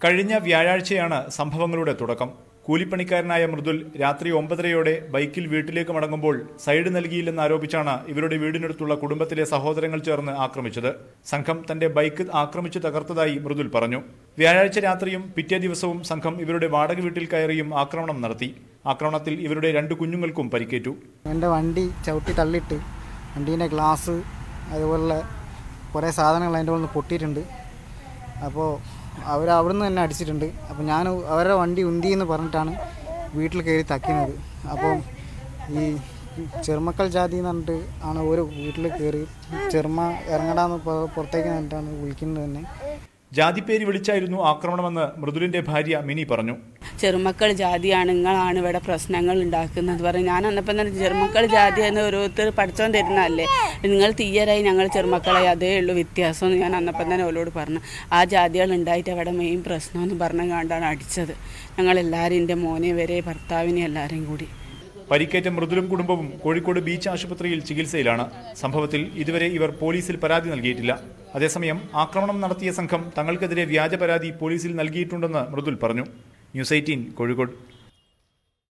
കഴിഞ്ഞ വ്യാഴാഴ്ചയാണ് സംഭവങ്ങളുടെ തുടക്കം കൂലിപ്പണിക്കാരനായ മൃദുൽ രാത്രി ഒമ്പതരയോടെ ബൈക്കിൽ വീട്ടിലേക്ക് മടങ്ങുമ്പോൾ സൈഡ് നൽകിയില്ലെന്ന് ആരോപിച്ചാണ് ഇവരുടെ വീടിനടുത്തുള്ള കുടുംബത്തിലെ സഹോദരങ്ങൾ ചേർന്ന് ആക്രമിച്ചത് സംഘം തന്റെ ബൈക്ക് ആക്രമിച്ചു തകർത്തതായി മൃദുൽ പറഞ്ഞു വ്യാഴാഴ്ച രാത്രിയും പിറ്റേ ദിവസവും സംഘം ഇവരുടെ വാടക വീട്ടിൽ കയറിയും ആക്രമണം നടത്തി ആക്രമണത്തിൽ ഇവരുടെ രണ്ട് കുഞ്ഞുങ്ങൾക്കും പരിക്കേറ്റു എൻ്റെ വണ്ടി ചവിട്ടി തള്ളിയിട്ട് വണ്ടീൻ്റെ ഗ്ലാസ് അതുപോലുള്ള കുറേ സാധനങ്ങൾ അതിൻ്റെ ഉള്ളിൽ നിന്ന് പൊട്ടിയിട്ടുണ്ട് അപ്പോൾ അവർ അവിടുന്ന് തന്നെ അടിച്ചിട്ടുണ്ട് അപ്പോൾ ഞാൻ അവരുടെ വണ്ടി ഉന്തി എന്ന് പറഞ്ഞിട്ടാണ് വീട്ടിൽ കയറി തക്കുന്നത് അപ്പം ഈ ചെറുമക്കൾ ജാതി എന്ന് പറഞ്ഞിട്ട് ആണ് ഒരു വീട്ടിൽ കയറി ചെറുമ ഇറങ്ങടാന്ന് പ- പുറത്തേക്ക് നിന്നിട്ടാണ് വിളിക്കുന്നത് തന്നെ ജാതിപ്പേര് വിളിച്ചായിരുന്നു ആക്രമണമെന്ന് മൃദുലിന്റെ ഭാര്യ മിനി പറഞ്ഞു ചെറുമക്കൾ ജാതിയാണ് നിങ്ങളാണ് ഇവിടെ പ്രശ്നങ്ങൾ ഉണ്ടാക്കുന്നത് പറഞ്ഞു ഞാൻ അന്നപ്പം തന്നെ ചെറുമക്കൾ ജാതി എന്ന് ഓരോരുത്തർ പഠിച്ചോൻ തരുന്നതല്ലേ നിങ്ങൾ തീയരായി ഞങ്ങൾ ചെറുമക്കളായി അതേ ഉള്ളൂ വ്യത്യാസം എന്ന് ഞാൻ അന്നപ്പം തന്നെ അവരോട് പറഞ്ഞു ആ ജാതികൾ ഉണ്ടായിട്ട് അവിടെ മെയിൻ പ്രശ്നം എന്ന് പറഞ്ഞു കണ്ടാണ് അടിച്ചത് ഞങ്ങളെല്ലാവരും എൻ്റെ മോനെ വരെ ഭർത്താവിനെ എല്ലാവരെയും കൂടി പരിക്കേറ്റ മൃദുലും കുടുംബവും കോഴിക്കോട് ബീച്ച് ആശുപത്രിയിൽ ചികിത്സയിലാണ് സംഭവത്തിൽ ഇതുവരെ ഇവർ പോലീസിൽ പരാതി നൽകിയിട്ടില്ല അതേസമയം ആക്രമണം നടത്തിയ സംഘം തങ്ങൾക്കെതിരെ വ്യാജ പരാതി പോലീസിൽ നൽകിയിട്ടുണ്ടെന്ന് മൃദുൽ പറഞ്ഞു ന്യൂസ് എയ്റ്റീൻ കോഴിക്കോട്